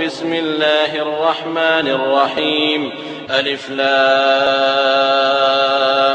بسم الله الرحمن الرحيم ألف لام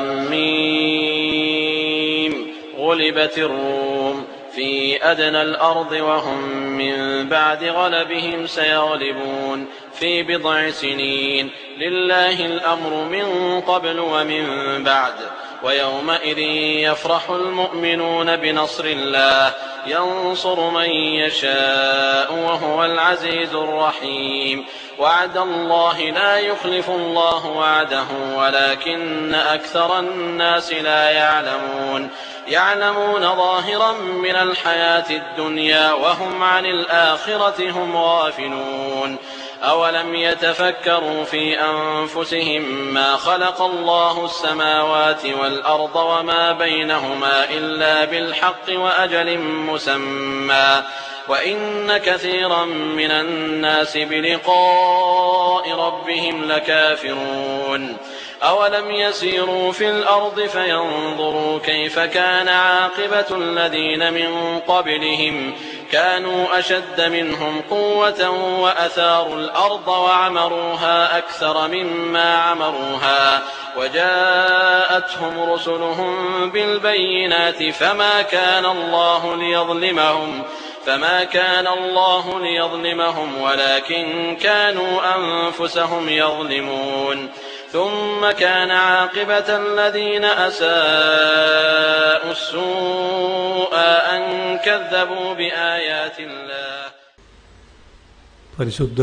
ميم غلبت الروم في أدنى الأرض وهم من بعد غلبهم سيغلبون في بضع سنين لله الأمر من قبل ومن بعد ويومئذ يفرح المؤمنون بنصر الله ينصر من يشاء وهو العزيز الرحيم وعد الله لا يخلف الله وعده ولكن أكثر الناس لا يعلمون يعلمون ظاهرا من الحياة الدنيا وهم عن الآخرة هم غافلون أولم يتفكروا في أنفسهم ما خلق الله السماوات والأرض وما بينهما إلا بالحق وأجل مسمى وإن كثيرا من الناس بلقاء ربهم لكافرون أولم يسيروا في الأرض فينظروا كيف كان عاقبة الذين من قبلهم كانوا أشد منهم قوة وأثاروا الأرض وعمروها أكثر مما عمروها وجاءتهم رسلهم بالبينات فما كان الله ليظلمهم فما كان الله ليظلمهم ولكن كانوا أنفسهم يظلمون ثم كان عاقبة الذين أساءوا السوء أن كذبوا بآيات الله പരിശുദ്ധ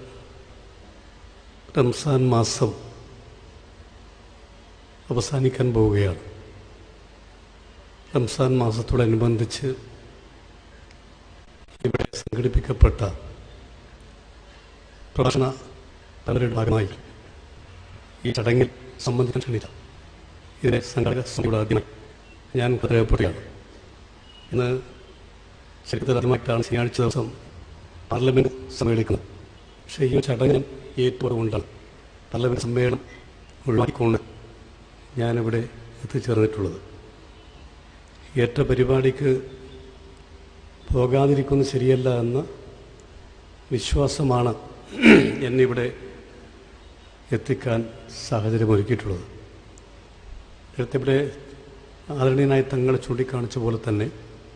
റംസാൻ മാസം അവസാനിക്കാൻ പോവുകയാണ് റംസാൻ മാസത്തോടനുബന്ധിച്ച് ഇവിടെ സംഘടിപ്പിക്കപ്പെട്ട പ്രഭാഷണ പലരുടെ ഭാഗമായി ഈ ചടങ്ങിൽ സംബന്ധിക്കാൻ ക്ഷണിച്ച ഇതിനെ സംഘടക സമിതിയുടെ ആദ്യമായി ഞാൻ പ്രധാനപ്പെടുകയാണ് ഇന്ന് ശരിക്കും ആദ്യമായിട്ടാണ് ശനിയാഴ്ച ദിവസം പാർലമെന്റ് സമ്മേളിക്കുന്നത് പക്ഷേ ഈ ചടങ്ങിന് ഏറ്റുകൊണ്ടാണ് പാർലമെന്റ് സമ്മേളനം ഒഴിവാക്കിക്കൊണ്ട് ഞാനിവിടെ എത്തിച്ചേർന്നിട്ടുള്ളത് ഏറ്റ പരിപാടിക്ക് പോകാതിരിക്കുന്നത് ശരിയല്ല എന്ന വിശ്വാസമാണ് എന്നിവിടെ എത്തിക്കാൻ സാഹചര്യമൊരുക്കിയിട്ടുള്ളത് നേരത്തെ ഇവിടെ ആദരണീയനായ തങ്ങൾ ചൂണ്ടിക്കാണിച്ച പോലെ തന്നെ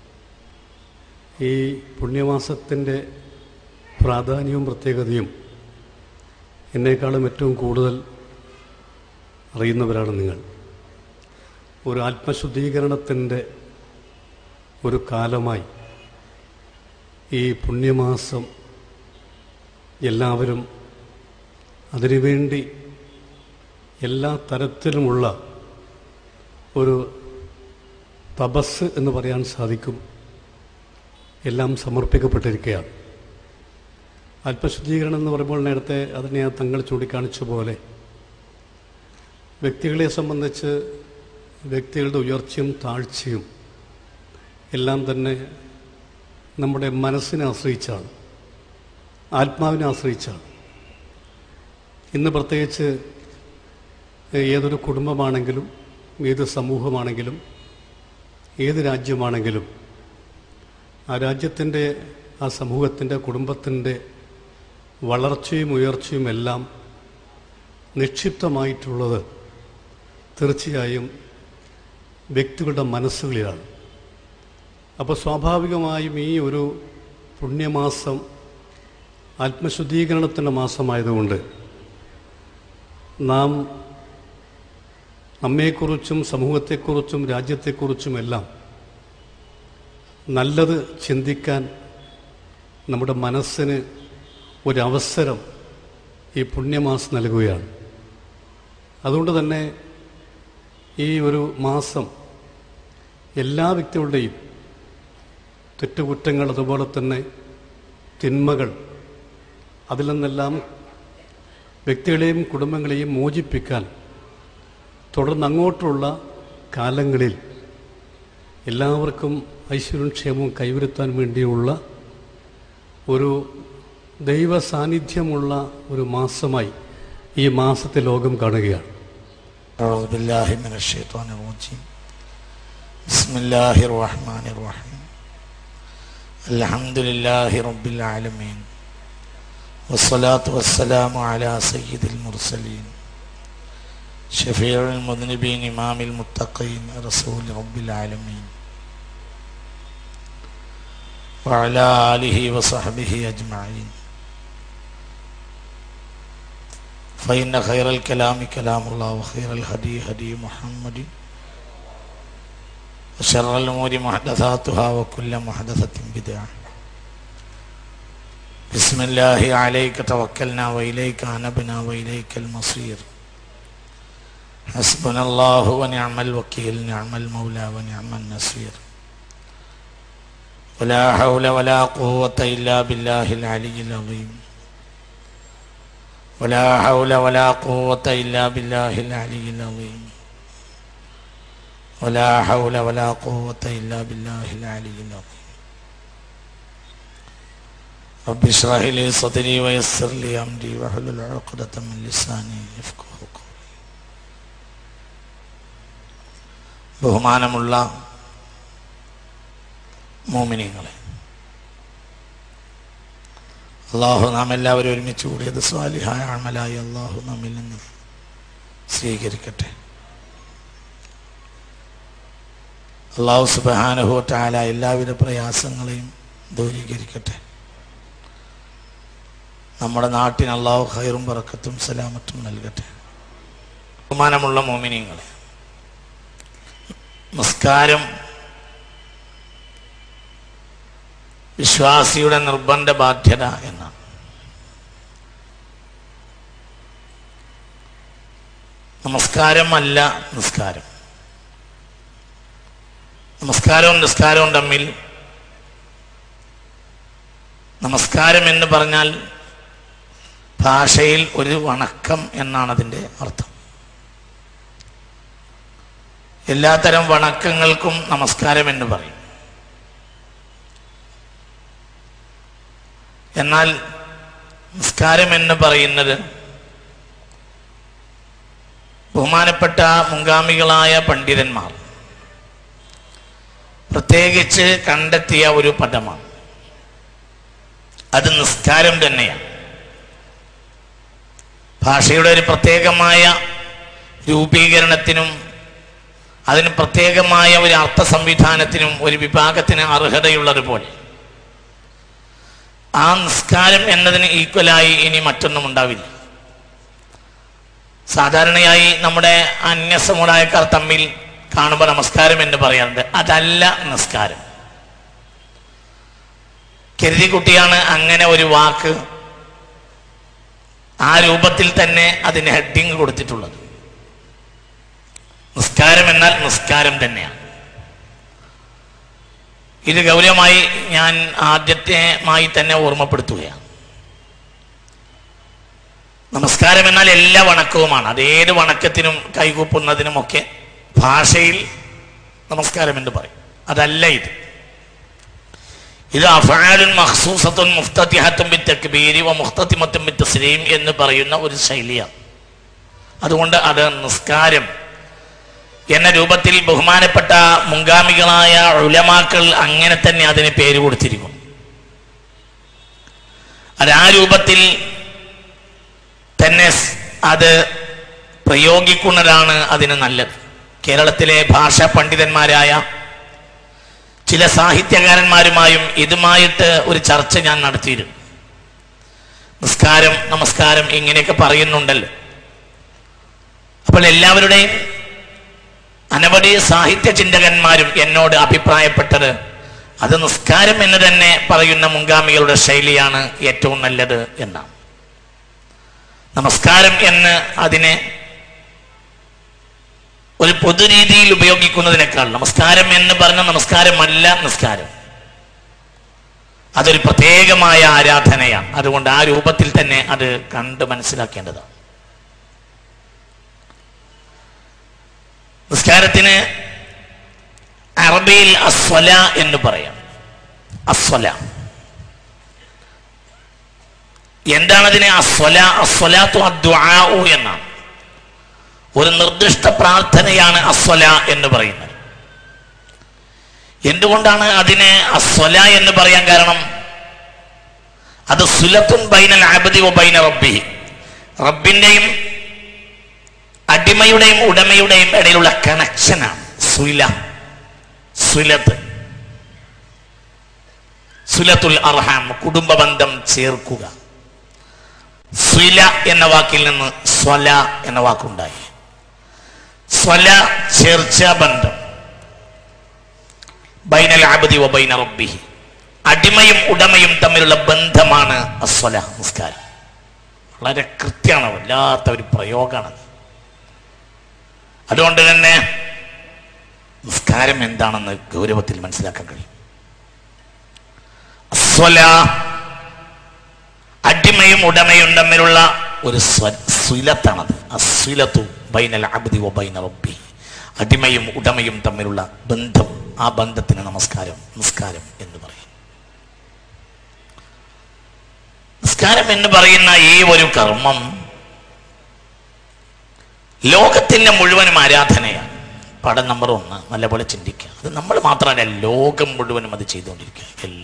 ഈ പുണ്യമാസത്തിൻ്റെ പ്രാധാന്യവും പ്രത്യേകതയും എന്നേക്കാളും ഏറ്റവും കൂടുതൽ അറിയുന്നവരാണ് നിങ്ങൾ ഒരു ആത്മശുദ്ധീകരണത്തിൻ്റെ ഒരു കാലമായി ഈ പുണ്യമാസം എല്ലാവരും അതിനുവേണ്ടി എല്ലാ തരത്തിലുമുള്ള ഒരു തപസ് എന്ന് പറയാൻ സാധിക്കും എല്ലാം സമർപ്പിക്കപ്പെട്ടിരിക്കുകയാണ് ആത്മശുദ്ധീകരണം എന്ന് പറയുമ്പോൾ നേരത്തെ അതിനെ ആ തങ്ങൾ ചൂണ്ടിക്കാണിച്ച പോലെ വ്യക്തികളെ സംബന്ധിച്ച് വ്യക്തികളുടെ ഉയർച്ചയും താഴ്ചയും എല്ലാം തന്നെ നമ്മുടെ മനസ്സിനെ ആശ്രയിച്ചാണ് ആത്മാവിനെ ആശ്രയിച്ചാണ് ഇന്ന് പ്രത്യേകിച്ച് ഏതൊരു കുടുംബമാണെങ്കിലും ഏത് സമൂഹമാണെങ്കിലും ഏത് രാജ്യമാണെങ്കിലും ആ രാജ്യത്തിൻ്റെ ആ സമൂഹത്തിൻ്റെ കുടുംബത്തിൻ്റെ വളർച്ചയും ഉയർച്ചയും എല്ലാം നിക്ഷിപ്തമായിട്ടുള്ളത് തീർച്ചയായും വ്യക്തികളുടെ മനസ്സുകളിലാണ് അപ്പോൾ സ്വാഭാവികമായും ഈ ഒരു പുണ്യമാസം ആത്മശുദ്ധീകരണത്തിൻ്റെ മാസമായതുകൊണ്ട് നാം നമ്മെക്കുറിച്ചും സമൂഹത്തെക്കുറിച്ചും രാജ്യത്തെക്കുറിച്ചുമെല്ലാം നല്ലത് ചിന്തിക്കാൻ നമ്മുടെ മനസ്സിന് ഒരവസരം ഈ പുണ്യമാസം നൽകുകയാണ് അതുകൊണ്ട് തന്നെ ഈ ഒരു മാസം എല്ലാ വ്യക്തികളുടെയും തെറ്റുകുറ്റങ്ങൾ അതുപോലെ തന്നെ തിന്മകൾ അതിൽ നിന്നെല്ലാം വ്യക്തികളെയും കുടുംബങ്ങളെയും മോചിപ്പിക്കാൻ തുടർന്ന് അങ്ങോട്ടുള്ള കാലങ്ങളിൽ എല്ലാവർക്കും ഐശ്വര്യവും ക്ഷേമവും കൈവരുത്താൻ വേണ്ടിയുള്ള ഒരു ദൈവ സാന്നിധ്യമുള്ള ഒരു മാസമായി ഈ മാസത്തെ ലോകം കാണുകയാണ് أعوذ بالله من الشيطان الرجيم بسم الله الرحمن الرحيم الحمد لله رب العالمين والصلاة والسلام على سيد المرسلين شفيع المذنبين إمام المتقين رسول رب العالمين وعلى آله وصحبه أجمعين فإن خير الكلام كلام الله وخير الهدي هدي محمد وشر الأمور محدثاتها وكل محدثة بدعة بسم الله عليك توكلنا وإليك أنبنا وإليك المصير حسبنا الله ونعم الوكيل نعم المولى ونعم النصير ولا حول ولا قوة إلا بالله العلي العظيم ولا حول ولا قوة إلا بالله العلي العظيم ولا حول ولا قوة إلا بالله العلي العظيم رب اشرح لي صدري ويسر لي أمري واحلل عقدة من لساني يفقه قولي ബഹുമാനമുള്ള മോമിനിങ്ങളെ അള്ളാഹു നാം എല്ലാവരും ഒരുമിച്ച് കൂടിയത് സ്വാലിഹായ അമലായി അള്ളാഹു നമ്മിൽ നിന്ന് സ്വീകരിക്കട്ടെ അള്ളാഹു സുബാനുഭവത്തായ എല്ലാവിധ പ്രയാസങ്ങളെയും ദൂരീകരിക്കട്ടെ നമ്മുടെ നാട്ടിന് അള്ളാഹു ഹൈറും പറക്കത്തും സലാമത്തും നൽകട്ടെ ബഹുമാനമുള്ള മോമിനിയങ്ങളെ നമസ്കാരം വിശ്വാസിയുടെ നിർബന്ധ ബാധ്യത എന്നാണ് നമസ്കാരമല്ല നിസ്കാരം നമസ്കാരവും നിസ്കാരവും തമ്മിൽ നമസ്കാരം എന്ന് പറഞ്ഞാൽ ഭാഷയിൽ ഒരു വണക്കം എന്നാണ് അതിൻ്റെ അർത്ഥം എല്ലാത്തരം വണക്കങ്ങൾക്കും നമസ്കാരം എന്ന് പറയും എന്നാൽ നിസ്കാരം എന്ന് പറയുന്നത് ബഹുമാനപ്പെട്ട മുൻഗാമികളായ പണ്ഡിതന്മാർ പ്രത്യേകിച്ച് കണ്ടെത്തിയ ഒരു പദമാണ് അത് നിസ്കാരം തന്നെയാണ് ഭാഷയുടെ ഒരു പ്രത്യേകമായ രൂപീകരണത്തിനും അതിന് പ്രത്യേകമായ ഒരു അർത്ഥ സംവിധാനത്തിനും ഒരു വിഭാഗത്തിന് അർഹതയുള്ളതുപോലെ ആ നിസ്കാരം എന്നതിന് ഈക്വലായി ഇനി മറ്റൊന്നും ഉണ്ടാവില്ല സാധാരണയായി നമ്മുടെ അന്യ സമുദായക്കാർ തമ്മിൽ കാണുമ്പോൾ നമസ്കാരം എന്ന് പറയാറുണ്ട് അതല്ല നിസ്കാരം കരുതിക്കുട്ടിയാണ് അങ്ങനെ ഒരു വാക്ക് ആ രൂപത്തിൽ തന്നെ അതിന് ഹെഡിങ് കൊടുത്തിട്ടുള്ളത് നിസ്കാരം എന്നാൽ നിസ്കാരം തന്നെയാണ് ഇത് ഗൗരവമായി ഞാൻ ആദ്യത്തെമായി തന്നെ ഓർമ്മപ്പെടുത്തുകയാണ് നമസ്കാരം എന്നാൽ എല്ലാ വണക്കവുമാണ് അത് ഏത് വണക്കത്തിനും കൈകൂപ്പുന്നതിനുമൊക്കെ ഭാഷയിൽ നമസ്കാരം എന്ന് പറയും അതല്ല ഇത് ഇത് അഫാലുൻ മഖ്സൂസത്തുൻ മുഫ്തത്തിഹത്തും ബി തക്ബീരി വ മുഖ്തത്തിമത്തും ബി തസ്ലീം എന്ന് പറയുന്ന ഒരു ശൈലിയാണ് അതുകൊണ്ട് അത് നിസ്കാരം എന്ന രൂപത്തിൽ ബഹുമാനപ്പെട്ട മുൻഗാമികളായ ഉലമാക്കൾ അങ്ങനെ തന്നെ അതിന് പേര് കൊടുത്തിരിക്കും അത് ആ രൂപത്തിൽ തന്നെ സ് അത് പ്രയോഗിക്കുന്നതാണ് അതിന് നല്ലത് കേരളത്തിലെ ഭാഷാ പണ്ഡിതന്മാരായ ചില സാഹിത്യകാരന്മാരുമായും ഇതുമായിട്ട് ഒരു ചർച്ച ഞാൻ നടത്തിയിരുന്നു നിസ്കാരം നമസ്കാരം ഇങ്ങനെയൊക്കെ പറയുന്നുണ്ടല്ലോ അപ്പോൾ എല്ലാവരുടെയും അനവധി സാഹിത്യ ചിന്തകന്മാരും എന്നോട് അഭിപ്രായപ്പെട്ടത് അത് നിസ്കാരം എന്ന് തന്നെ പറയുന്ന മുൻഗാമികളുടെ ശൈലിയാണ് ഏറ്റവും നല്ലത് എന്നാണ് നമസ്കാരം എന്ന് അതിനെ ഒരു പൊതുരീതിയിൽ ഉപയോഗിക്കുന്നതിനേക്കാൾ നമസ്കാരം എന്ന് പറഞ്ഞ നമസ്കാരമല്ല നിസ്കാരം അതൊരു പ്രത്യേകമായ ആരാധനയാണ് അതുകൊണ്ട് ആ രൂപത്തിൽ തന്നെ അത് കണ്ട് മനസ്സിലാക്കേണ്ടതാണ് നിസ്കാരത്തിന് അറബിയിൽ അസ്വല എന്ന് പറയാം അസ്വല എന്താണ് അതിനെ അസ്വല അസ്വലാത്തു അദ്വാഉ എന്നാണ് ഒരു നിർദ്ദിഷ്ട പ്രാർത്ഥനയാണ് അസ്വല എന്ന് പറയുന്നത് എന്തുകൊണ്ടാണ് അതിനെ അസ്വല എന്ന് പറയാൻ കാരണം അത് സുലത്തുൻ ബൈനൽ അബദി വ ബൈന റബ്ബി റബ്ബിന്റെയും അടിമയുടെയും ഉടമയുടെയും ഇടയിലുള്ള കണക്ഷനാണ് സുല സുലത്ത് സുലത്തുൽ അർഹാം കുടുംബ ബന്ധം ചേർക്കുക സുല എന്ന വാക്കിൽ നിന്ന് സ്വല എന്ന വാക്കുണ്ടായി സ്വല ചേർച്ച ബന്ധം ബൈനൽ അബദി വ ബൈന റബ്ബിഹി അടിമയും ഉടമയും തമ്മിലുള്ള ബന്ധമാണ് അസ്വല നിസ്കാരം വളരെ കൃത്യമാണ് വല്ലാത്ത ഒരു പ്രയോഗമാണ് അതുകൊണ്ട് തന്നെ നിസ്കാരം എന്താണെന്ന് ഗൗരവത്തിൽ മനസ്സിലാക്കാൻ കഴിയും അസ്വല അടിമയും ഉടമയും തമ്മിലുള്ള ഒരു സ്വ- സ്വലത്താണത് അസ്വലത്തു ബൈനൽ അബ്ദി വ ബൈന റബ്ബി അടിമയും ഉടമയും തമ്മിലുള്ള ബന്ധം ആ ബന്ധത്തിന് നമസ്കാരം നിസ്കാരം എന്ന് പറയും നിസ്കാരം എന്ന് പറയുന്ന ഈ ഒരു കർമ്മം ലോകത്തിന്റെ മുഴുവനും ആരാധനയാണ് പടം നമ്പർ ഒന്ന് നല്ലപോലെ ചിന്തിക്കുക അത് നമ്മൾ മാത്രമല്ല ലോകം മുഴുവനും അത് ചെയ്തുകൊണ്ടിരിക്കുക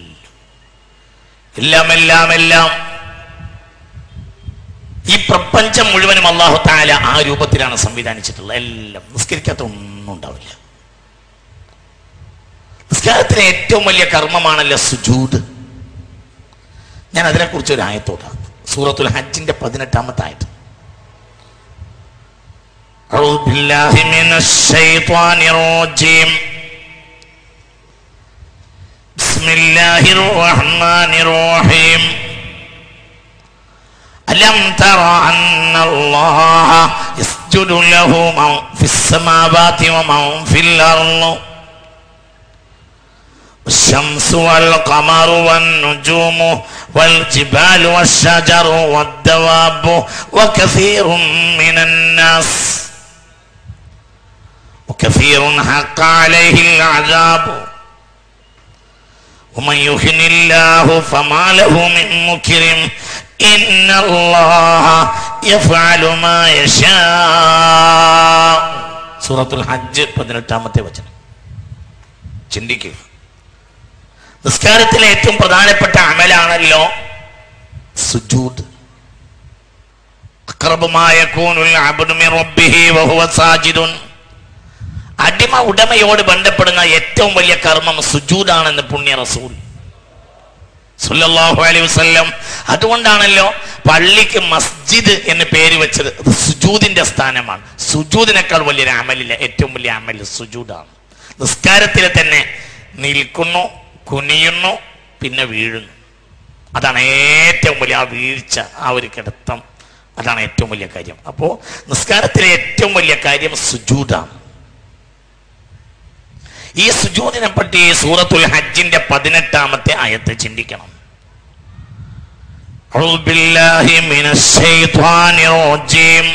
എല്ലാം എല്ലാം എല്ലാം എല്ലാം ഈ പ്രപഞ്ചം മുഴുവനും അള്ളാഹു താല ആ രൂപത്തിലാണ് സംവിധാനിച്ചിട്ടുള്ളത് എല്ലാം നിസ്കരിക്കാത്ത ഒന്നും ഉണ്ടാവില്ല നിസ്കാരത്തിലെ ഏറ്റവും വലിയ കർമ്മമാണല്ലോ സുജൂദ് ഞാൻ അതിനെക്കുറിച്ച് ഒരു ആയത്തോടാണ് സൂറത്തുൽ ഹജ്ജിന്റെ പതിനെട്ടാമത്തെ ആയത്ത് أعوذ بالله من الشيطان الرجيم بسم الله الرحمن الرحيم ألم تر أن الله يسجد له من في السماوات ومن في الأرض والشمس والقمر والنجوم والجبال والشجر والدواب وكثير من الناس وكثير حق عليه العذاب ومن يهن الله فما له من مكرم إن الله يفعل ما يشاء سورة الحج പതിനെട്ടാമത്തെ വചനം ചിന്തിക്കുക നിസ്കാരത്തിലെ ഏറ്റവും പ്രധാനപ്പെട്ട അമലാണല്ലോ സുജൂദ് അക്രബമായ സാജിദുൻ അടിമ ഉടമയോട് ബന്ധപ്പെടുന്ന ഏറ്റവും വലിയ കർമ്മം സുജൂദാണെന്ന് പുണ്യ റസൂൽ സുല്ലല്ലാഹു അലൈഹി വസല്ലം അതുകൊണ്ടാണല്ലോ പള്ളിക്ക് മസ്ജിദ് എന്ന് പേര് വെച്ചത് അത് സുജൂദിന്റെ സ്ഥാനമാണ് സുജൂദിനേക്കാൾ വലിയൊരു അമലില്ല ഏറ്റവും വലിയ അമൽ സുജൂദാണ് നിസ്കാരത്തിൽ തന്നെ നിൽക്കുന്നു കുനിയുന്നു പിന്നെ വീഴുന്നു അതാണ് ഏറ്റവും വലിയ ആ വീഴ്ച ആ ഒരു കിടത്തം അതാണ് ഏറ്റവും വലിയ കാര്യം അപ്പോൾ നിസ്കാരത്തിലെ ഏറ്റവും വലിയ കാര്യം സുജൂദാണ് ഈ സുജൂദിനെ പറ്റി സൂറത്തുൽ ഹജ്ജിന്റെ പതിനെട്ടാമത്തെ ആയത്ത് ചിന്തിക്കണം أعوذ بالله من الشيطان الرجيم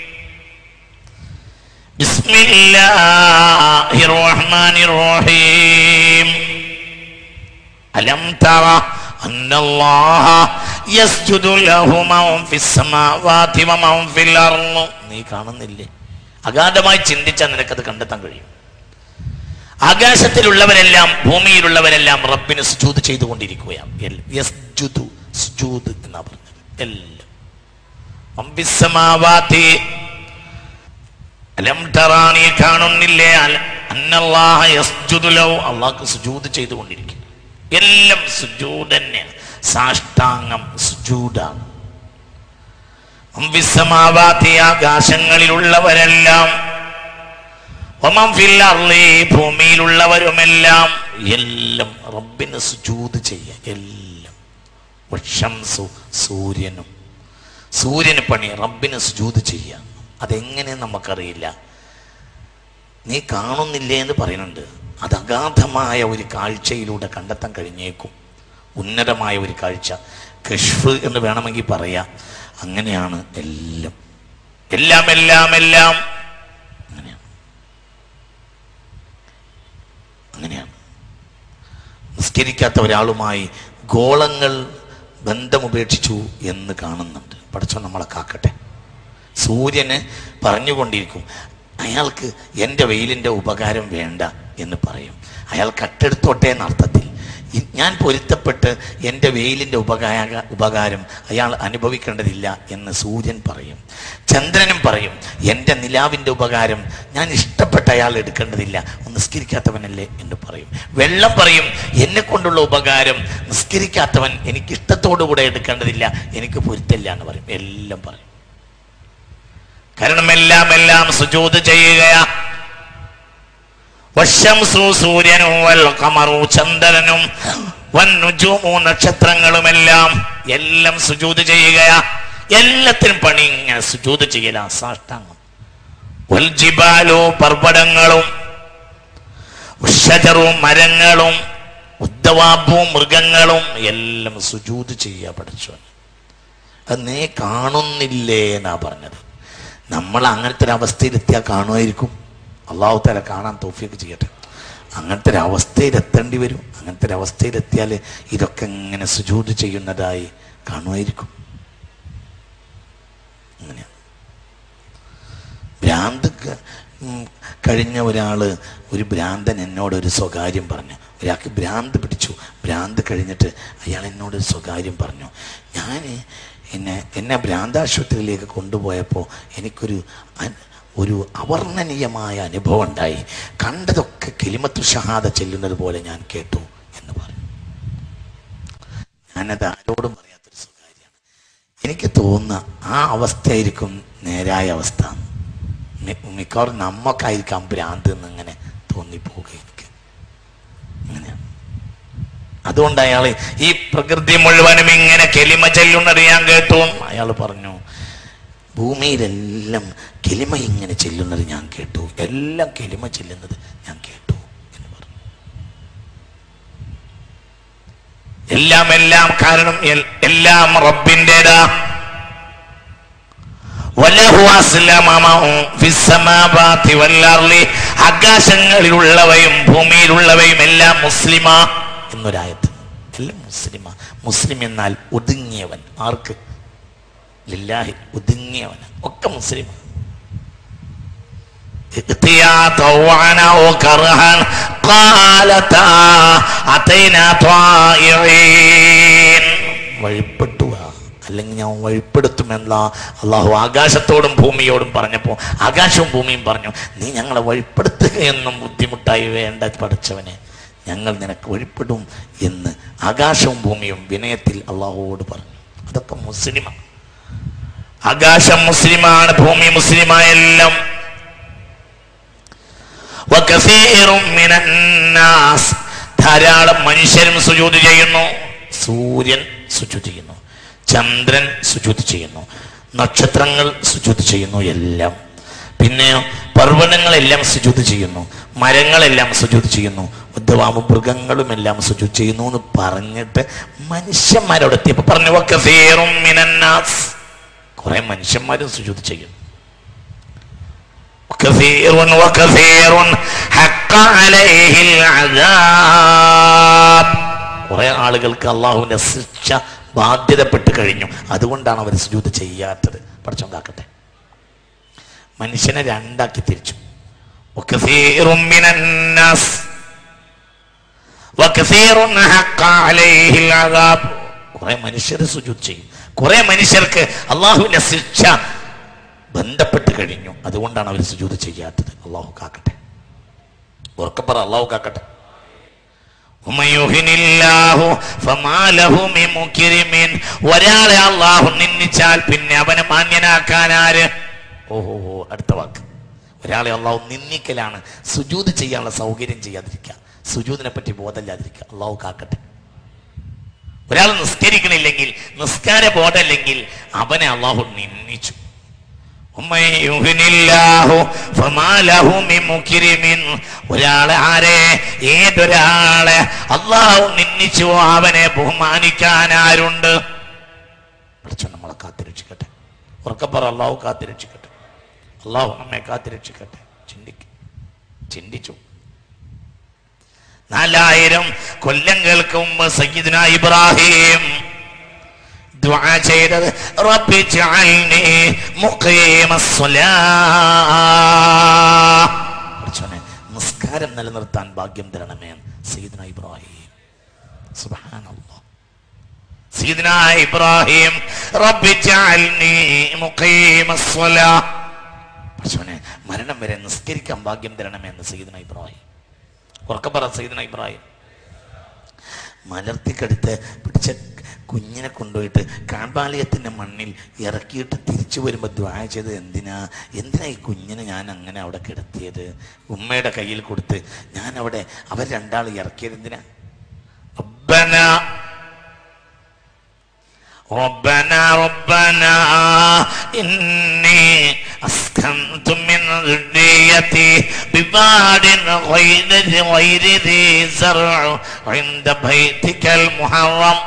بسم الله الرحمن الرحيم ألم ترى أن الله يسجد له من في السماوات ومن في الأرض നീ കാണുന്നില്ലേ അഗാധമായി ചിന്തിച്ചാൽ നിനക്കത് കണ്ടെത്താൻ കഴിയും ആകാശത്തിലുള്ളവരെല്ലാം ഭൂമിയിലുള്ളവരെല്ലാം റബ്ബിന് സുജൂത് ചെയ്തുകൊണ്ടിരിക്കുകയാണ് എൽ- യസ്ജുദു, സുജൂദ് എന്നാ പറഞ്ഞത് എല്ലാം അംബിസ്സമാവാതി അലം തറാ നീ കാണുന്നില്ലേ അല- അന്നല്ലാഹ യസ്ജുദു ലഹു അള്ളാഹ്ക്ക് സുജൂദ് ചെയ്തുകൊണ്ടിരിക്കും എല്ലാം സുജൂദ് തന്നെയാണ് സാഷ്ടാംഗം സുജൂദാണ് അംബിസ്സമാവാതി ആകാശങ്ങളിലുള്ളവരെല്ലാം ഒമം ഫിൽ അർളി ഭൂമിയിലുള്ളവരുമെല്ലാം എല്ലാം റബ്ബിന് സുജൂദ് ചെയ്യുക എല്ലാം വഷംസു സൂര്യനും സൂര്യന് പണി റബ്ബിന് സുജൂദ് ചെയ്യുക അതെങ്ങനെ നമുക്കറിയില്ല നീ കാണുന്നില്ലേ എന്ന് പറയുന്നുണ്ട് അത് അഗാധമായ ഒരു കാഴ്ചയിലൂടെ കണ്ടെത്താൻ കഴിഞ്ഞേക്കും ഉന്നതമായ ഒരു കാഴ്ച കഷ്ഫ് എന്ന് വേണമെങ്കിൽ പറയാം അങ്ങനെയാണ് എല്ലാം എല്ലാം എല്ലാം എല്ലാം അങ്ങനെയാണ് അങ്ങനെയാണ് നിസ്കരിക്കാത്ത ഒരാളുമായി ഗോളങ്ങൾ ബന്ധമുപേക്ഷിച്ചു എന്ന് കാണുന്നുണ്ട് പഠിച്ചോ നമ്മളെ കാക്കട്ടെ സൂര്യന് പറഞ്ഞുകൊണ്ടിരിക്കും അയാൾക്ക് എൻ്റെ വെയിലിൻ്റെ ഉപകാരം വേണ്ട എന്ന് പറയും അയാൾ കട്ടെടുത്തോട്ടെ എന്ന അർത്ഥത്തിൽ ഇ- ഞാൻ പൊരുത്തപ്പെട്ട് എൻ്റെ വെയിലിൻ്റെ ഉപകാര ഉപകാരം അയാൾ അനുഭവിക്കേണ്ടതില്ല എന്ന് സൂര്യൻ പറയും ചന്ദ്രനും പറയും എൻ്റെ നിലാവിൻ്റെ ഉപകാരം ഞാൻ ഇഷ്ടപ്പെട്ട അയാൾ എടുക്കേണ്ടതില്ല ഒന്ന് നിസ്കരിക്കാത്തവനല്ലേ എന്ന് പറയും വെള്ളം പറയും എന്നെ കൊണ്ടുള്ള ഉപകാരം നിസ്കരിക്കാത്തവൻ എനിക്ക് ഇഷ്ടത്തോടുകൂടെ എടുക്കേണ്ടതില്ല എനിക്ക് പൊരുത്തല്ല എന്ന് പറയും എല്ലാം പറയും കാരണം എല്ലാം എല്ലാം സുജൂത് ചെയ്യുകയാ വശംസു സൂര്യനും വൽ ഖമറു ചന്ദ്രനും വന്നുജൂമു നക്ഷത്രങ്ങളുമെല്ലാം എല്ലാം സുജൂത് ചെയ്യുകയാ എല്ലാത്തിനും പണി ഇങ്ങനെ സുജൂത് ചെയ്യലാ സാഷ്ടാംഗം വൽ ജിബാലു പർവ്വതങ്ങളും ഉഷജറും മരങ്ങളും ഉദ്ദവാബും മൃഗങ്ങളും എല്ലാം സുജൂത് ചെയ്യാ പഠിച്ചു അത് നീ കാണുന്നില്ലേ എന്നാ പറഞ്ഞത് നമ്മൾ അങ്ങനത്തെ ഒരു അവസ്ഥയിലെത്തിയാൽ കാണുമായിരിക്കും അള്ളാഹു തല കാണാൻ തോഫിയൊക്കെ ചെയ്യട്ടെ അങ്ങനത്തെ ഒരു അവസ്ഥയിലെത്തേണ്ടി വരും അങ്ങനത്തെ ഒരു അവസ്ഥയിലെത്തിയാൽ ഇതൊക്കെ ഇങ്ങനെ സുജൂത് ചെയ്യുന്നതായി കാണുമായിരിക്കും അങ്ങനെയാണ് ഭ്രാന്ത് ക- ഉം, കഴിഞ്ഞ ഒരാള് ഒരു ഭ്രാന്തൻ എന്നോട് ഒരു സ്വകാര്യം പറഞ്ഞു ഒരാൾക്ക് ഭ്രാന്ത് പിടിച്ചു ഭ്രാന്ത് കഴിഞ്ഞിട്ട് അയാൾ എന്നോട് ഒരു സ്വകാര്യം പറഞ്ഞു ഞാൻ എന്നെ എന്നെ ഭ്രാന്താശുപത്രിയിലേക്ക് കൊണ്ടുപോയപ്പോൾ എനിക്കൊരു അൻ- ഒരു അവർണ്ണനീയമായ അനുഭവം ഉണ്ടായി കണ്ടതൊക്കെ കിലിമത്തു ഷഹാദ ചെല്ലുന്നത് പോലെ ഞാൻ കേട്ടു എന്ന് പറഞ്ഞു ഞാനത് ആരോടും പറയാത്തൊരു സ്വകാര്യമാണ് എനിക്ക് തോന്നുന്ന ആ അവസ്ഥയായിരിക്കും നേരായ അവസ്ഥ മി- മിക്കവാറും നമുക്കായിരിക്കാം ഭ്രാന്ത് എന്നിങ്ങനെ തോന്നിപ്പോവുക എനിക്ക് അങ്ങനെയാണ് അതുകൊണ്ട് അയാൾ ഈ പ്രകൃതി മുഴുവനും ഇങ്ങനെ കെലിമ ചെല്ലുന്നത് ഞാൻ കേട്ടു അയാൾ പറഞ്ഞു ഭൂമിയിലെല്ലാം കെലിമ ഇങ്ങനെ ചെല്ലുന്നത് ഞാൻ കേട്ടു എല്ലാം കെലിമ ചെല്ലുന്നത് ഞാൻ കേട്ടു എന്ന് പറഞ്ഞു എല്ലാം എല്ലാം കാരണം എൽ- എല്ലാം റബ്ബിൻ്റെതാ വലഹു അസ്ലമ മഅു ഫിസ്സമാവാതി വല്ലർളി ആകാശങ്ങളിലുള്ളവയും ഭൂമിയിലുള്ളവയും എല്ലാം മുസ്ലിമ എന്നൊരായത്ത് എല്ലാം മുസ്ലിമ മുസ്ലിം എന്നാൽ ഒതുങ്ങിയവൻ ആർക്ക് ലില്ലാഹി ഒതുങ്ങിയവൻ ഒക്കെ മുസ്ലിം ائتيا طوعا أو كرها قالتا أتينا طائعين വഴിപ്പെട്ടുക അല്ലെങ്കിൽ ഞാൻ വഴിപ്പെടുത്തുമെന്ന അള്ളാഹു ആകാശത്തോടും ഭൂമിയോടും പറഞ്ഞപ്പോൾ ആകാശവും ഭൂമിയും പറഞ്ഞു നീ ഞങ്ങളെ വഴിപ്പെടുത്തുകയെന്നും ബുദ്ധിമുട്ടായി വേണ്ട പഠിച്ചവനെ ഞങ്ങൾ നിനക്ക് വഴിപ്പെടും എന്ന് ആകാശവും ഭൂമിയും വിനയത്തിൽ അള്ളാഹുവോട് പറഞ്ഞു അതൊക്കെ മുസ്ലിമാണ് ആകാശം മുസ്ലിമാണ് ഭൂമി മുസ്ലിമായെല്ലാം വകസീറും മിനന്നാസ് ധാരാളം മനുഷ്യരും സുജൂത് ചെയ്യുന്നു സൂര്യൻ സുജൂത് ചെയ്യുന്നു ചന്ദ്രൻ സുജൂത് ചെയ്യുന്നു നക്ഷത്രങ്ങൾ സുജൂത് ചെയ്യുന്നു എല്ലാം പിന്നെ പർവ്വതങ്ങളെല്ലാം സുജൂത് ചെയ്യുന്നു മരങ്ങളെല്ലാം സുജൂത് ചെയ്യുന്നു ഉദ്ധവാമ മൃഗങ്ങളും എല്ലാം സുജൂത് ചെയ്യുന്നു എന്ന് പറഞ്ഞിട്ട് മനുഷ്യന്മാരോട് എത്തിയപ്പോ പറഞ്ഞു വക്കസീറും മിനന്നാസ് കുറെ മനുഷ്യന്മാരും സുജൂത് ചെയ്യുന്നു كثير وكثير حق عليه العذاب കുറെ ആളുകൾക്ക് അള്ളാഹുവിന്റെ ശിക്ഷ ബാധ്യതപ്പെട്ട് കഴിഞ്ഞു അതുകൊണ്ടാണ് അവർ സുജൂത് ചെയ്യാത്തത് പഠിച്ചോ കാക്കട്ടെ മനുഷ്യനെ രണ്ടാക്കി തിരിച്ചു وكثير من الناس وكثير حق عليه العذاب കുറെ മനുഷ്യർ സുജൂത് ചെയ്യും കുറെ മനുഷ്യർക്ക് അള്ളാഹുവിന്റെ ശിക്ഷ ബന്ധപ്പെട്ട് കഴിഞ്ഞു അതുകൊണ്ടാണ് അവർ സുജൂത് ചെയ്യാത്തത് അള്ളാഹു കാക്കട്ടെ ഉറക്കപ്പറ അള്ളാഹു കാക്കട്ടെ ഉമയുഹിനില്ലാഹു ഫമാലഹു മിൻ മുക്രിമിൻ. ഒരാളെ അള്ളാഹു നിന്ദിച്ചാൽ പിന്നെ അവനെ മാന്യനാക്കാൻ ആര് ഓഹോ അടുത്ത വാക്ക് ഒരാളെ അള്ളാഹു നിന്ദിക്കലാണ് സുജൂത് ചെയ്യാനുള്ള സൗകര്യം ചെയ്യാതിരിക്കുക സുജൂതിനെ പറ്റി ബോധമില്ലാതിരിക്കുക അള്ളാഹു കാക്കട്ടെ ഒരാൾ നിസ്കരിക്കണില്ലെങ്കിൽ നിസ്കാര ബോധമില്ലെങ്കിൽ അവനെ അള്ളാഹു നിന്ദിച്ചു ومن يهن الله فما له من مكرم ഒരാളെ ആരെ ഏതൊരാളെ അള്ളാഹു നിന്നിച്ചു അവനെ ബഹുമാനിക്കാൻ ആരുണ്ട് പഠിച്ചോ നമ്മളെ കാത്തിരക്ഷിക്കട്ടെ ഉറക്കപ്പറ അള്ളാഹു കാത്തിരക്ഷിക്കട്ടെ അള്ളാഹു നമ്മെ കാത്തിരക്ഷിക്കട്ടെ ചിന്തിക്ക ചിന്തിച്ചു നാലായിരം കൊല്ലങ്ങൾക്ക് മുമ്പ് സയ്യിദ്ന ഇബ്രാഹിം ദുആ ചെയ്തത് റബ്ബി ജഅൽനി മുഖീമസ്സലാ പഠിച്ചോനെ നിസ്കാരം നിലനിർത്താൻ ഭാഗ്യം തരണമേ സയ്യിദ്ന ഇബ്രാഹിം സുബ്ഹാനല്ലാഹ് സീദന ഇബ്രാഹിം റബ്ബി ജഅൽനി മുഖീമസ്സലാ പശുവിനെ മരണം വരെ നിസ്കരിക്കാൻ ഭാഗ്യം തരണമെന്ന് സീദന ഇബ്രാഹിം ഉറക്കം പറ സീദന ഇബ്രാഹിം മലർത്തിക്കടുത്ത് പിടിച്ച കുഞ്ഞിനെ കൊണ്ടുപോയിട്ട് കാൺപാലയത്തിൻ്റെ മണ്ണിൽ ഇറക്കിയിട്ട് തിരിച്ചു വരുമ്പോൾ ദ്വായ ചെയ്ത് എന്തിനാ എന്തിനാ ഈ കുഞ്ഞിനെ ഞാൻ അങ്ങനെ അവിടെ കിടത്തിയത് ഉമ്മയുടെ കയ്യിൽ കൊടുത്ത് ഞാൻ അവിടെ അവർ രണ്ടാൾ ഇറക്കിയത് എന്തിനാ റബ്ബന ربنا ربنا إني أسكنت من ذريتي ببعد غير غير ذي زرع عند بيتك المحرم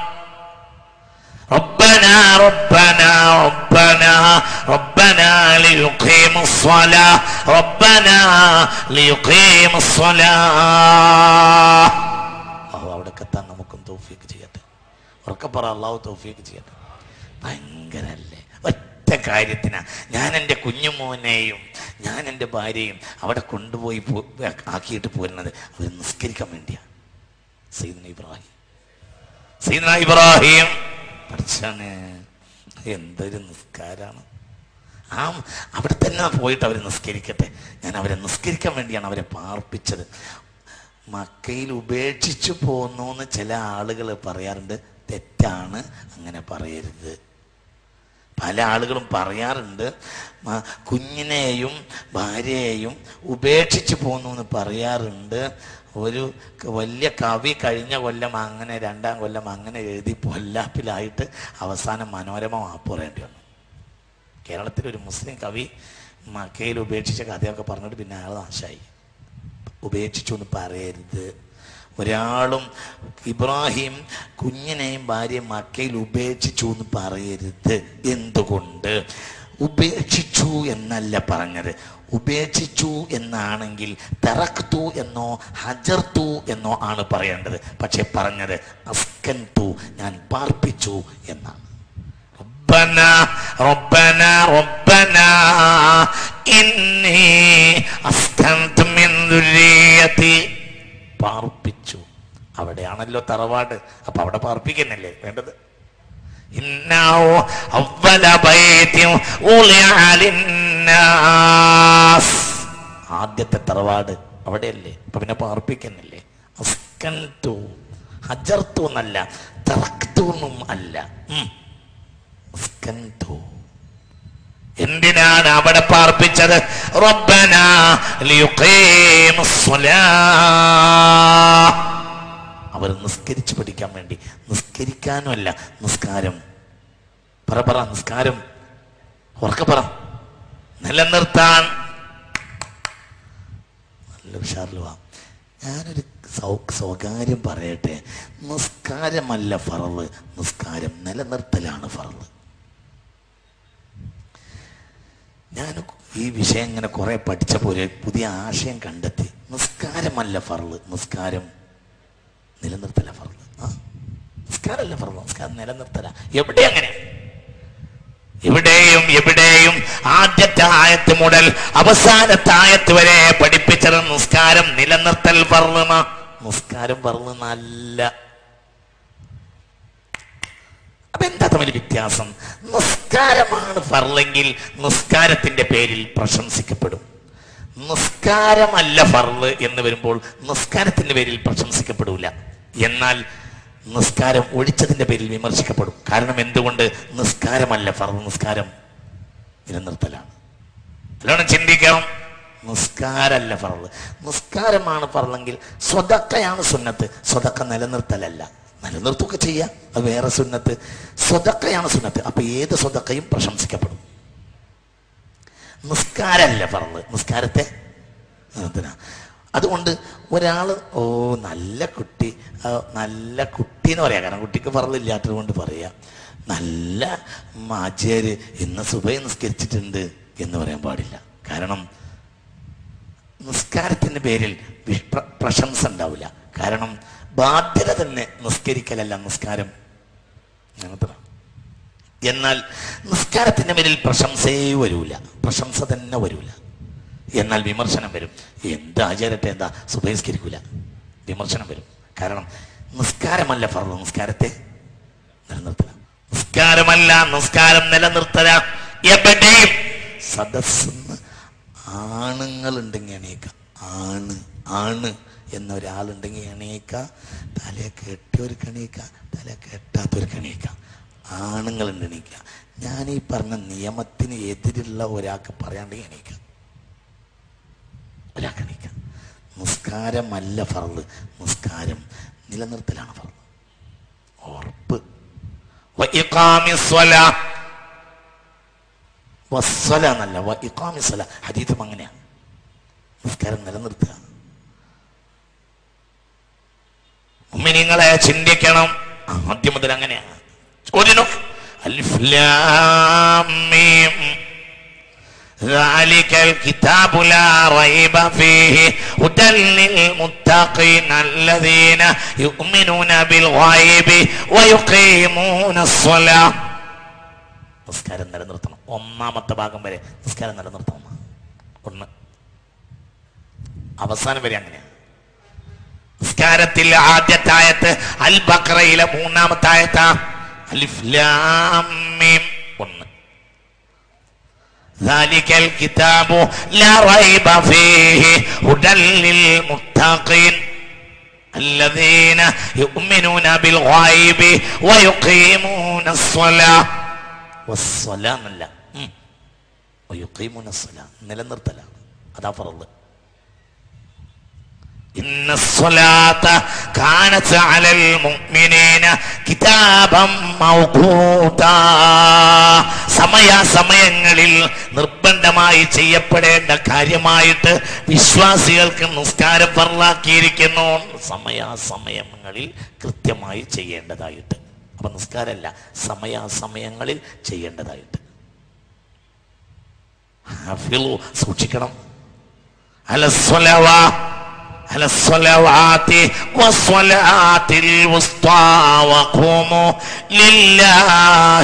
ربنا ربنا ربنا ربنا ليقيم الصلاة ربنا ليقيم الصلاة الله അവിടേക്ക് എത്താൻ നമുക്കും തൗഫീക്ക് ചെയ്യട്ടെ ഉറക്കപ്പറ അള്ളാഹു തൗഫീക്ക് ചെയ്യട്ടെ ഭയങ്കരല്ലേ ഒറ്റ കാര്യത്തിനാ ഞാൻ എൻ്റെ കുഞ്ഞുമോനെയും ഞാൻ എൻ്റെ ഭാര്യയും അവിടെ കൊണ്ടുപോയി പോ- ആക്കിയിട്ട് പോരുന്നത് അവർ നിസ്കരിക്കാൻ വേണ്ടിയാ സീദന ഇബ്രാഹിം സീദന ഇബ്രാഹിം പഠിച്ചാണ് എന്തൊരു നിസ്കാരാണ് ആ അവിടെ തന്നെ പോയിട്ട് അവർ നിസ്കരിക്കട്ടെ ഞാൻ അവരെ നിസ്കരിക്കാൻ വേണ്ടിയാണ് അവരെ പാർപ്പിച്ചത് മക്കയിൽ ഉപേക്ഷിച്ചു പോന്നു എന്ന് ചില ആളുകൾ പറയാറുണ്ട് തെറ്റാണ് അങ്ങനെ പറയരുത് പല ആളുകളും പറയാറുണ്ട് മ- കുഞ്ഞിനെയും ഭാര്യയെയും ഉപേക്ഷിച്ച് പോന്നു എന്ന് പറയാറുണ്ട് ഒരു ക- വലിയ കവി കഴിഞ്ഞ കൊല്ലം അങ്ങനെ രണ്ടാം കൊല്ലം അങ്ങനെ എഴുതി പൊല്ലാപ്പിലായിട്ട് അവസാനം മനോരമ മാപ്പ് പറയേണ്ടി വന്നു കേരളത്തിൽ ഒരു മുസ്ലിം കവി മക്കയിൽ ഉപേക്ഷിച്ച കഥയൊക്കെ പറഞ്ഞിട്ട് പിന്നെ അയാൾ നാശമായി ഉപേക്ഷിച്ചു എന്ന് പറയരുത് ഒരാളും ഇബ്രാഹിം കുഞ്ഞിനെയും ഭാര്യയും മക്കയിൽ ഉപേക്ഷിച്ചു എന്ന് പറയരുത് എന്തുകൊണ്ട് ഉപേക്ഷിച്ചു എന്നല്ല പറഞ്ഞത് ഉപേക്ഷിച്ചു എന്നാണെങ്കിൽ തറക്തു എന്നോ ഹജർത്തു എന്നോ ആണ് പറയേണ്ടത് പക്ഷെ പറഞ്ഞത് അസ്കൻ ഞാൻ പാർപ്പിച്ചു എന്നാണ് ربنا ربنا ربنا إني أسكنت من ذريتي പാർപ്പിച്ചു അവിടെയാണല്ലോ തറവാട് അപ്പൊ അവിടെ പാർപ്പിക്കുന്നല്ലേ വേണ്ടത് ഇന്നാവോ അവല ബൈത്യം ഉളിഅ ലിന്നാസ്. ആദ്യത്തെ തറവാട് അവിടെയല്ലേ അപ്പൊ പിന്നെ പാർപ്പിക്കുന്നില്ലേ അസ്കൻതു ഹജർത്തു എന്നല്ല തറക്തു എന്നും അല്ല ഉം. അസ്കൻതു. എന്തിനാണ് അവിടെ പാർപ്പിച്ചത് റബ്ബന ലിയുഖീമുസ്സലാ. അവർ നിസ്കരിച്ചു പഠിക്കാൻ വേണ്ടി നിസ്കരിക്കാനും അല്ല നിസ്കാരം പറ പറ നിസ്കാരം ഉറക്കെ പറ നിലനിർത്താൻ നല്ല ഉഷാറിൽ വാ ഞാനൊരു സൗ- സ്വകാര്യം പറയട്ടെ നിസ്കാരമല്ല ഫറവ് നിസ്കാരം നിലനിർത്തലാണ് ഫറവ് ഞാൻ ഈ വിഷയം ഇങ്ങനെ കുറെ പഠിച്ചപ്പോൾ ഒരു പുതിയ ആശയം കണ്ടെത്തി നിസ്കാരമല്ല ഫറവ് നിസ്കാരം നിലനിർത്തല ഫറവ് ആ നിസ്കാരമല്ല ഫറവ് നിസ്കാരം നിലനിർത്തല എവിടെ അങ്ങനെ എവിടെയും എവിടെയും ആദ്യത്തെ ആയത്ത് മുതൽ അവസാനത്തെ ആയത്ത് വരെ പഠിപ്പിച്ചത് നിസ്കാരം നിലനിർത്തൽ പറഞ്ഞ നിസ്കാരം പറഞ്ഞ നല്ല അപ്പൊ എന്താ തമ്മിൽ വ്യത്യാസം നിസ്കാരമാണ് ഫർളെങ്കിൽ നിസ്കാരത്തിന്റെ പേരിൽ പ്രശംസിക്കപ്പെടും നിസ്കാരമല്ല ഫർള് എന്ന് വരുമ്പോൾ നിസ്കാരത്തിന്റെ പേരിൽ പ്രശംസിക്കപ്പെടൂല എന്നാൽ നിസ്കാരം ഒഴിച്ചതിന്റെ പേരിൽ വിമർശിക്കപ്പെടും കാരണം എന്തുകൊണ്ട് നിസ്കാരമല്ല ഫർള് നിസ്കാരം നിലനിർത്തലാണ് നല്ലോണം ചിന്തിക്കണം നിസ്കാരമല്ല ഫറള് നിസ്കാരമാണ് ഫറളെങ്കിൽ സ്വതക്കയാണ് സുന്നത്ത് സ്വതക്ക നിലനിർത്തലല്ല നിലനിർത്തുക ചെയ്യാം അത് വേറെ സുന്നത്ത് സ്വതക്കയാണ് സുന്നത്ത് അപ്പൊ ഏത് സ്വതക്കയും പ്രശംസിക്കപ്പെടും നിസ്കാരമല്ല ഫറള് നിസ്കാരത്തെ നിർത്തന അതുകൊണ്ട് ഒരാൾ ഓ നല്ല കുട്ടി ആ, നല്ല കുട്ടി എന്ന് പറയാം കാരണം കുട്ടിക്ക് ഫറലില്ലാത്തത് കൊണ്ട് പറയാം നല്ല മാച്ചേര് ഇന്ന് സുബൈ നിസ്കരിച്ചിട്ടുണ്ട് എന്ന് പറയാൻ പാടില്ല കാരണം നിസ്കാരത്തിന്റെ പേരിൽ വിഷ്- പ്ര- പ്രശംസ ഉണ്ടാവില്ല കാരണം ബാധ്യത തന്നെ നിസ്കരിക്കലല്ല നിസ്കാരം അങ്ങനത്തെ എന്നാൽ നിസ്കാരത്തിന്റെ പേരിൽ പ്രശംസയേ വരൂല പ്രശംസ തന്നെ വരൂല എന്നാൽ വിമർശനം വരും എന്ത് ആചാരത്തെ എന്താ സുബഹിസ്കരിക്കൂല വിമർശനം വരും കാരണം നിസ്കാരമല്ല ഫർള് നിസ്കാരത്തെ നിലനിർത്തല നിസ്കാരമല്ല നിസ്കാരം നിലനിർത്തല എവിടെയും സദസ്സെന്ന് ആണുങ്ങളുണ്ടെങ്കിൽ എണീക്ക ആണ് ആണ് എന്നൊരാളുണ്ടെങ്കിൽ എണീക്ക തല കെട്ടിയവർക്ക് എണീക്ക തല കെട്ടാത്തവർക്ക് എണീക്ക ആണുങ്ങളുണ്ട് എണീക്ക ഞാൻ ഈ പറഞ്ഞ നിയമത്തിന് എതിരുള്ള ഒരാൾക്ക് പറയാണ്ടെങ്കിൽ എണീക്ക ഒരാൾക്ക് എണീക്ക നിസ്കാരമല്ല ഫർള് നിസ്കാരം നിലനിർത്തലാണ് ഫർള് ഉറപ്പ് വഇഖാമി സ്വലാ വസ്സല എന്നല്ല വഇഖാമി സ്വല ഹദീഥും അങ്ങനെയാണ് നിസ്കാരം നിലനിർത്തുക മുഅ്മിനീങ്ങളെ ചിന്തിക്കണം ആദ്യം മുതൽ അങ്ങനെയാണ് ചോദ്യം നോക്ക് അലിഫ് ലാം മീം ذلك الكتاب لا ريب فيه هدى للمتقين الذين يؤمنون بالغيب ويقيمون الصلاة നിസ്കാരം നിലനിർത്തണം ഒന്നാമത്തെ ഭാഗം വരെ നിസ്കാരം നിലനിർത്തണം ഒന്ന് അവസാനം വരെ അങ്ങനെയാണ് നിസ്കാരത്തിൽ ആദ്യത്തെ ആയത്ത് അൽ ബക്രയിലെ മൂന്നാമത്തെ ആയത്താ അലിഫ് ലാം മീം ഒന്ന് ذلك الكتاب لا ريب فيه هدى للمتقين الذين يؤمنون بالغيب ويقيمون الصلاة والصلاة എന്നല്ല ഉം. ويقيمون الصلاة നിലനിർത്തലാണ് അതാ ഫറള് إن الصلاة كانت على المؤمنين كتابا موقوتا സമയാസമയങ്ങളിൽ നിർബന്ധമായി ചെയ്യപ്പെടേണ്ട കാര്യമായിട്ട് വിശ്വാസികൾക്ക് നിസ്കാരം ഫർലാക്കിയിരിക്കുന്നു സമയാസമയങ്ങളിൽ കൃത്യമായി ചെയ്യേണ്ടതായിട്ട് അപ്പൊ നിസ്കാരമല്ല സമയാസമയങ്ങളിൽ ചെയ്യേണ്ടതായിട്ട് ഹാഫിളു സൂക്ഷിക്കണം അലസ്വലവാ على الصلوات والصلاة الوسطى وقوموا لله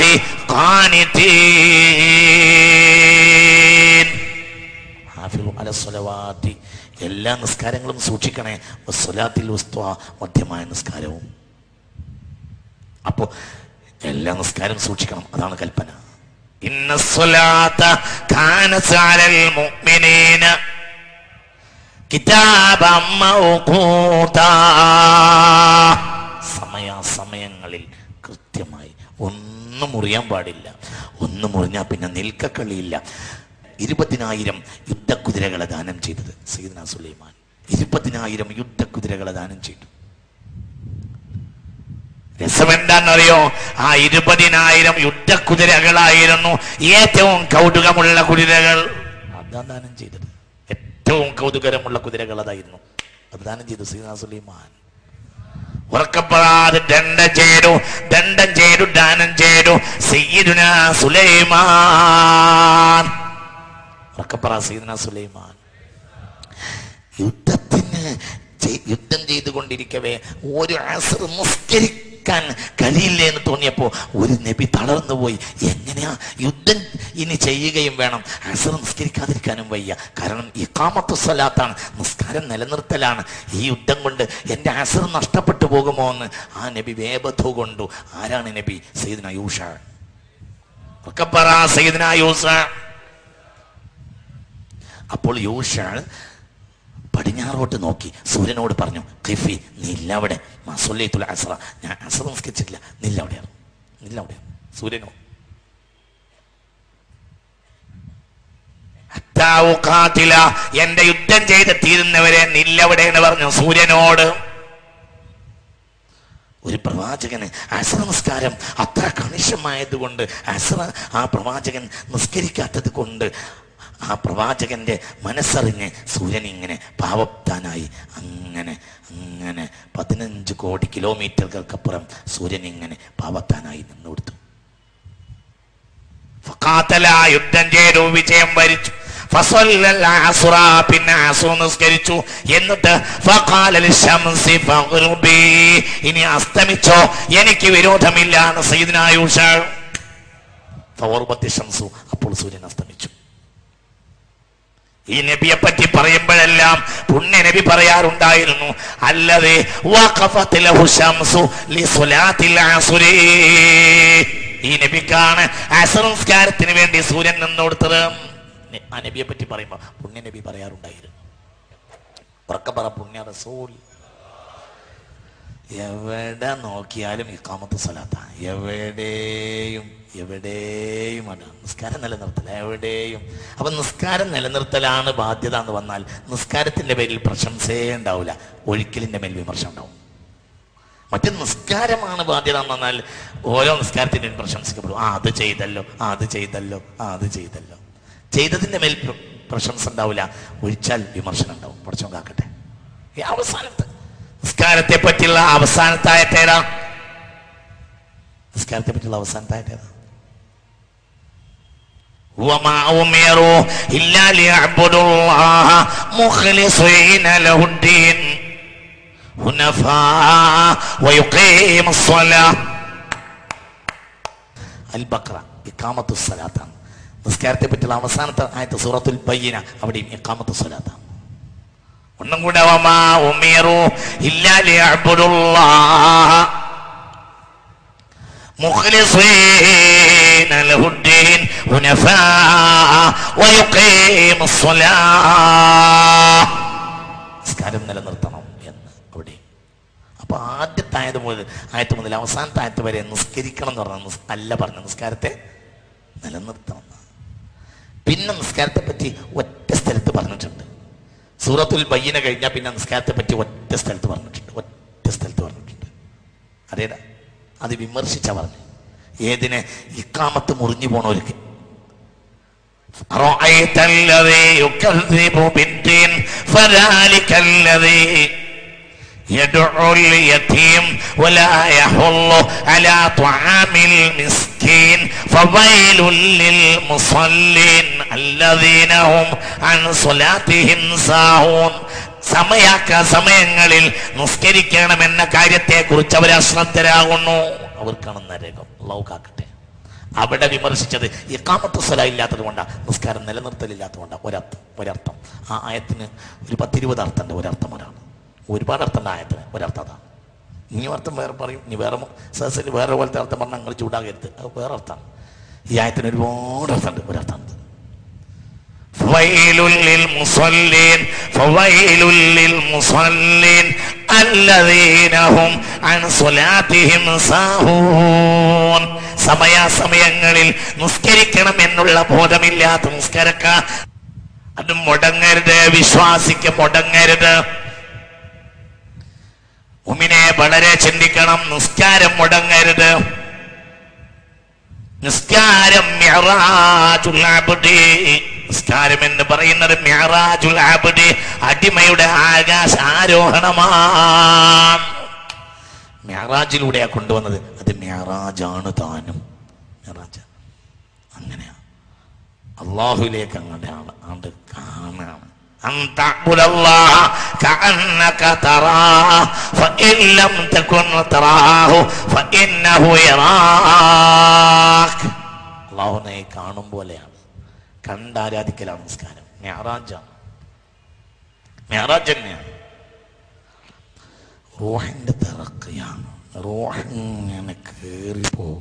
قانتين حافظوا على الصلوات എല്ലാ നിസ്കാരങ്ങളും സൂക്ഷിക്കണേ സ്വലാത്തിൽ വസ്തുവ മധ്യമായ നിസ്കാരവും അപ്പോ എല്ലാ നിസ്കാരം സൂക്ഷിക്കണം അതാണ് കൽപ്പന ഇന്ന സ്വലാത്ത കാനത്ത് അലൽ മുഅ്മിനീന കിതാബം മൗഖൂതാ. സമയാസമയങ്ങളിൽ കൃത്യമായി ഒന്നും മുറിയാൻ പാടില്ല ഒന്നും മുറിഞ്ഞാൽ പിന്നെ നിൽക്കക്കളിയില്ല ഇരുപതിനായിരം യുദ്ധക്കുതിരകളെ ദാനം ചെയ്തത് സീദന സുലൈമാൻ ഇരുപതിനായിരം യുദ്ധക്കുതിരകളെ ദാനം ചെയ്തു രസമെന്താണെന്നറിയോ ആ ഇരുപതിനായിരം യുദ്ധക്കുതിരകളായിരുന്നു ഏറ്റവും കൗതുകമുള്ള കുതിരകൾ അതാണ് ദാനം ചെയ്തത് ഏറ്റവും കൗതുകരമുള്ള കുതിരകൾ അതായിരുന്നു അത് ദാനം ചെയ്തു സീനാ സുലൈമാൻ ഉറക്കപ്പെടാതെ ദണ്ഡം ചെയ്തു ദണ്ഡം ചെയ്തു ദാനം ചെയ്തു സയ്യിദുന സുലൈമാൻ ഉറക്കപ്പെടാ സയ്യിദുന സുലൈമാൻ യുദ്ധത്തിന് ചെയ്- യുദ്ധം ചെയ്തുകൊണ്ടിരിക്കവേ ഒരു അസർ നിസ്കരിക്കാൻ കഴിയില്ല എന്ന് തോന്നിയപ്പോൾ ഒരു നബി തളർന്നു പോയി എങ്ങനെയാ യുദ്ധം ഇനി ചെയ്യുകയും വേണം അസർ നിസ്കരിക്കാതിരിക്കാനും വയ്യ കാരണം ഇക്കാമത്ത് സ്വലാത്താണ് നിസ്കാരം നിലനിർത്തലാണ് ഈ യുദ്ധം കൊണ്ട് എൻ്റെ അസർ നഷ്ടപ്പെട്ടു പോകുമോ എന്ന് ആ നബി വേബത്തു കൊണ്ടു ആരാണ് നബി സയ്യിദ്ന യൂഷ ഒക്കെ പറ സയ്യിദ്ന യൂസ അപ്പോൾ യൂഷാൾ പടിഞ്ഞാറോട്ട് നോക്കി സൂര്യനോട് പറഞ്ഞു ഖിഫി നീ ഇല്ല അവിടെ മസുല്ലത്തുൽ അസ്ര ഞാൻ അസ്ര നിസ്കരിച്ചിട്ടില്ല നില്ല അവിടെയാണ് നില്ല അവിടെയാണ് സൂര്യനോട് ഹത്താ ഉഖാതില, എന്റെ യുദ്ധം ചെയ്ത് തീരുന്നവരെ നില്ലവിടെ എന്ന് പറഞ്ഞു സൂര്യനോട് ഒരു പ്രവാചകന് അസറ നിസ്കാരം അത്ര കണിശമായതുകൊണ്ട് അസറ ആ പ്രവാചകൻ നിസ്കരിക്കാത്തത് കൊണ്ട് ആ പ്രവാചകന്റെ മനസ്സറിഞ്ഞ് സൂര്യൻ ഇങ്ങനെ പാവത്താനായി അങ്ങനെ അങ്ങനെ പതിനഞ്ച് കോടി കിലോമീറ്ററുകൾക്കപ്പുറം സൂര്യൻ ഇങ്ങനെ പാവത്താനായി നിന്നു കൊടുത്തു ഫഖാത്തല യുദ്ധം ചെയ്തു വിജയം വരിച്ചു ഫസല്ലൽ അസ്റ, പിന്നെ അസുർ നിസ്കരിച്ചു എന്നിട്ട് ഫഖാല ലിശംസി ഫഗ്റുബി. ഇനി അസ്തമിച്ചോ എനിക്ക് വിരോധമില്ല എന്ന് സയ്യിദ്ന യൂഷ ഫഗറുബത്തി ശംസു അപ്പോൾ സൂര്യൻ അസ്തമിച്ചു ഈ നബിയെ പറ്റി പറയുമ്പോഴെല്ലാം പുണ്യ നബി പറയാറുണ്ടായിരുന്നു അല്ലതെ വഖഫത്ത് ലഹു ശംസു ലിസ്വലാത്തിൽ അസ്രി. ഈ നബിക്കാണ് അസ്ർ നിസ്കാരത്തിന് വേണ്ടി സൂര്യൻ നിന്നോടുത്തത് ആ നബിയെ പറ്റി പറയുമ്പോൾ പുണ്യ നബി പറയാറുണ്ടായിരുന്നു ഉറക്കെ പറ പുണ്യ റസൂൽ എവിടെ നോക്കിയാലും ഇക്കാമത്ത് സ്വലാത്ത എവിടെയും എവിടെയും ആണ് നിസ്കാരം നിലനിർത്തൽ എവിടെയും അപ്പൊ നിസ്കാരം നിലനിർത്തലാണ് ബാധ്യത എന്ന് വന്നാൽ നിസ്കാരത്തിന്റെ പേരിൽ പ്രശംസയേ ഉണ്ടാവില്ല ഒഴിക്കലിന്റെ മേൽ വിമർശനം ഉണ്ടാവും മറ്റേ നിസ്കാരമാണ് ബാധ്യത എന്ന് പറഞ്ഞാൽ ഓരോ നിസ്കാരത്തിൻ്റെയും പ്രശംസിക്കപ്പെടും ആ അത് ചെയ്തല്ലോ ആ അത് ചെയ്തല്ലോ ആ അത് ചെയ്തല്ലോ ചെയ്തതിന്റെ മേൽ പ്ര- പ്രശംസ ഉണ്ടാവില്ല ഒഴിച്ചാൽ വിമർശനം ഉണ്ടാവും പഠിച്ചോ കാക്കട്ടെ ഈ അവസാനത്തെ നിസ്കാരത്തെ പറ്റിയുള്ള അവസാനത്തെ ആയത്തേതാ നിസ്കാരത്തെ പറ്റിയുള്ള അവസാനത്തെ ആയത്തേതാ وما أمروا إلا ليعبدوا الله مخلصين له الدين حنفاء ويقيم الصلاة البقرة إقامة الصلاة നിസ്കാരത്തെ പറ്റിയുള്ള അവസാനത്തെ ആയത്ത് സൂറത്തുൽ ബയ്യന അവിടെയും ഇക്കാമത്ത് സ്വലാത്താണ് ഒന്നും കൂടെ വമാ ഉമീറു ഇല്ലാ ലിയഅബ്ദുല്ലാഹ مخلصين له الدين حنفاء ويقيم الصلاة നിസ്കാരം നിലനിർത്തണം എന്ന് അവിടെ അപ്പൊ ആദ്യത്തെ ആയത് മുതൽ ആയത്ത് മുതൽ അവസാനത്തെ ആയത്ത് വരെ നിസ്കരിക്കണം എന്ന് പറഞ്ഞ നിസ്- അല്ല പറഞ്ഞ നിസ്കാരത്തെ നിലനിർത്തണം എന്ന്. പിന്നെ നിസ്കാരത്തെ പറ്റി ഒറ്റ സ്ഥലത്ത് പറഞ്ഞിട്ടുണ്ട് സൂറത്തുൽ ബയ്യന കഴിഞ്ഞാൽ പിന്നെ നിസ്കാരത്തെ പറ്റി ഒറ്റ സ്ഥലത്ത് പറഞ്ഞിട്ടുണ്ട് ഒറ്റ സ്ഥലത്ത് പറഞ്ഞിട്ടുണ്ട് അതേതാ അത് വിമർശിച്ച പറഞ്ഞു ഏതിനെ ഇക്കാമത്ത് മുറിഞ്ഞു പോണവർക്ക് أرأيت الذي يكذب بالدين فذلك الذي يدعو اليتيم ولا يحل على طعام المسكين فويل للمصلين الذين هم عن صلاتهم ساهون സമയാക്ക സമയങ്ങളിൽ നിസ്കരിക്കണമെന്ന കാര്യത്തെ കുറിച്ച് അവർ അശ്രദ്ധരാകുന്നു അവർക്കാണ് നരകം അള്ളാഹു കാക്കട്ടെ അവിടെ വിമർശിച്ചത് ഇക്കാമത്ത് സ്വല ഇല്ലാത്തത് കൊണ്ടാണ് നിസ്കാരം നിലനിർത്തലില്ലാത്തത് കൊണ്ടാണ് ഒരർത്ഥം ഒരർത്ഥം ആ ആയത്തിന് ഒരു പത്തിരുപത് അർത്ഥമുണ്ട് ഒരർത്ഥം ഒരാണ് ഒരുപാട് അർത്ഥം ആയത്തിന് ഒരർത്ഥം അതാണ് ഇനി അർത്ഥം വേറെ പറയും ഇനി വേറെ സദസ്സിൽ വേറെ പോലത്തെ അർത്ഥം പറഞ്ഞാൽ നിങ്ങൾ ചൂടാകരുത് അത് വേറെ അർത്ഥമാണ് ഈ ആയത്തിന് ഒരുപാട് അർത്ഥമുണ്ട് ഒരർത്ഥമുണ്ട് فويل للمصلين فويل للمصلين الذين هم عن صلاتهم ساهون സമയാസമയങ്ങളിൽ നിസ്കരിക്കണം എന്നുള്ള ബോധമില്ലാത്ത നിസ്കാരക്ക അത് മുടങ്ങരുത് വിശ്വാസിക്ക് മുടങ്ങരുത് ഉമിനെ വളരെ ചിന്തിക്കണം നിസ്കാരം മുടങ്ങരുത് നിസ്കാരം മിഅ്റാജുൽ അബ്ദി നിസ്കാരം എന്ന് പറയുന്നത് മിഅ്റാജുൽ അബ്ദി അടിമയുടെ ആകാശ ആരോഹണമാണ് മിഅ്റാജിലൂടെയാ കൊണ്ടുവന്നത് അത് മിഅ്റാജാണ് താനും മിഅ്റാജ് അങ്ങനെയാ അള്ളാഹുലേക്ക് അങ്ങോട്ട് ആണ് ആണ്ട് കാണാണ് أن تعبد الله كأنك تراه فإن لم تكن تراه فإنه يراك അള്ളാഹുനെ കാണും പോലെയാണ് കണ്ടാരാധിക്കലാണ് നമസ്കാരം ഞാറാജാണ് ഞാറാജ് തന്നെയാണ് റോഹിന്റെ തിറക്കുകയാണ് റോഹ് ഇങ്ങനെ കയറി പോകും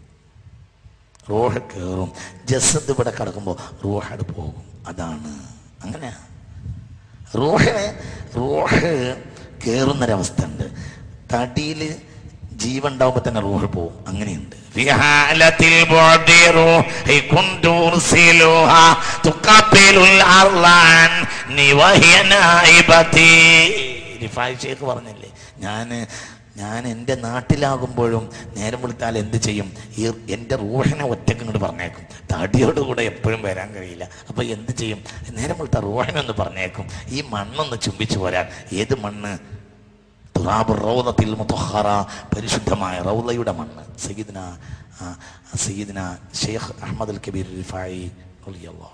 റോഹ് കയറും ജസദ് ഇവിടെ കിടക്കുമ്പോൾ റോഹട് പോകും അതാണ് അങ്ങനെയാ റോഹിന് റോഹ് കയറുന്നൊരവസ്ഥ ഉണ്ട് തടിയിൽ ജീവൻ ഉണ്ടാവുമ്പോൾ തന്നെ റോഹ് പോകും അങ്ങനെയുണ്ട് في حالة البعد روحي كنت أرسلها تقبل الأرض عني وهي نائبتي റിഫായ് ഷേഖ് പറഞ്ഞില്ലേ ഞാൻ ഞാൻ എൻ്റെ നാട്ടിലാകുമ്പോഴും നേരം വിളിത്താൽ എന്ത് ചെയ്യും ഈ എൻ്റെ റൂഹിനെ ഒറ്റക്ക് ഇങ്ങോട്ട് പറഞ്ഞേക്കും തടിയോട് കൂടെ എപ്പോഴും വരാൻ കഴിയില്ല അപ്പോൾ എന്ത് ചെയ്യും നേരം വിളിത്ത റൂഹിനൊന്ന് പറഞ്ഞേക്കും ഈ മണ്ണൊന്ന് ചുംബിച്ചു പോരാൻ ഏത് മണ്ണ് തുറാബ് റൗദത്തിൽ മുത്തഹറ പരിശുദ്ധമായ റൗദയുടെ മണ്ണ് സയ്യിദ്ന ആ, സയ്യിദ്ന ഷെയ്ഖ് അഹമ്മദ് അൽ കബീർ റിഫായി റളിയല്ലാഹു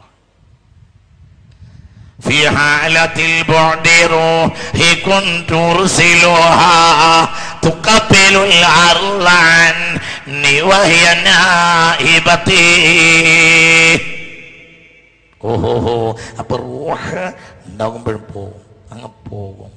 في حالة البعد روحي كنت أرسلها تقبل الأرض عني وهي نائبتي ഓഹോഹോ അപ്പൊ റൂഹ് ഉണ്ടാകുമ്പോഴും പോകും അങ്ങ് പോകും